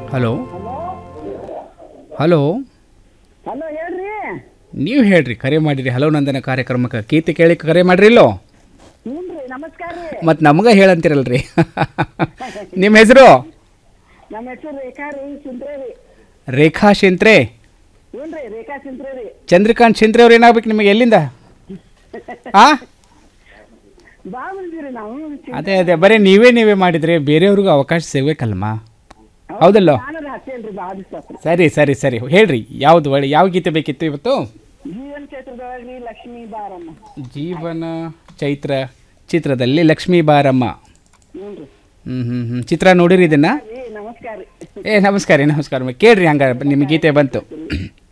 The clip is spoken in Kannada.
ಹಲೋ ಹಲೋ ಹಲೋ ಹೇಳ್ರಿ ನೀವು ಹೇಳ್ರಿ ಕರೆ ಮಾಡಿರಿ ಹಲೋ ನಂದನ ಕಾರ್ಯಕ್ರಮಕ್ಕೆ ಗೀತೆ ಕೇಳಿ ಕರೆ ಮಾಡ್ರಿ ಇಲ್ಲೋ ಹ್ಞೂ ರೀ ನಮಸ್ಕಾರ ರೀ ಮತ್ತು ನಮಗೆ ಹೇಳಂತಿರಲ್ರಿ ನಿಮ್ಮ ಹೆಸರು ನಮ್ಮ ಹೆಸರು ರೇಖಾ ರೀ ಸಿಂತ್ರೆ ರೀ ರೇಖಾ ಶಿಂತ್ರೆ ಹ್ಞೂ ರೀ ರೇಖಾ ಸಿಂತ್ರೆ ರೀ ಚಂದ್ರಕಾಂತ್ ಶಿಂತ್ರೆ ಅವ್ರು ಏನಾಗ್ಬೇಕು ನಿಮಗೆ ಎಲ್ಲಿಂದ ಆ ಬಾ ಬಂದಿರಿ ನಾವು ಅದೇ ಅದೇ ಬರೀ ನೀವೇ ನೀವೇ ಮಾಡಿದ್ರೆ ಬೇರೆಯವ್ರಿಗೂ ಅವಕಾಶ ಸಿಗ್ಬೇಕಲ್ಮ ಹೌದಲ್ಲೋ ನಾನು ಹತ್ತೇನ್ರಿ ಬಾ ದಿವಸ ಸರಿ ಸರಿ ಸರಿ ಹೇಳ್ರಿ ಯಾವ್ದು ಒಳ್ಳೆ ಯಾವ ಗೀತೆ ಬೇಕಿತ್ತು ಇವತ್ತು ಜೀವನ ಕ್ಷೇತ್ರದೊಳಗೆ ಲಕ್ಷ್ಮೀ ಬಾರಮ್ಮ ಜೀವನ ಚೈತ್ರ ಚಿತ್ರದಲ್ಲಿ ಲಕ್ಷ್ಮೀ ಬಾರಮ್ಮ ಹ್ಞೂ ರೀ ಹ್ಞೂ ಹ್ಞೂ ಹ್ಞೂ ಚಿತ್ರ ನೋಡಿರಿ ಇದನ್ನ ರೀ ನಮಸ್ಕಾರ ರೀ ಏ ನಮಸ್ಕಾರ ರೀ ನಮಸ್ಕಾರ ಕೇಳ್ರಿ ಹಂಗಾರೆ ನಿಮ್ಮ ಗೀತೆ ಬಂತು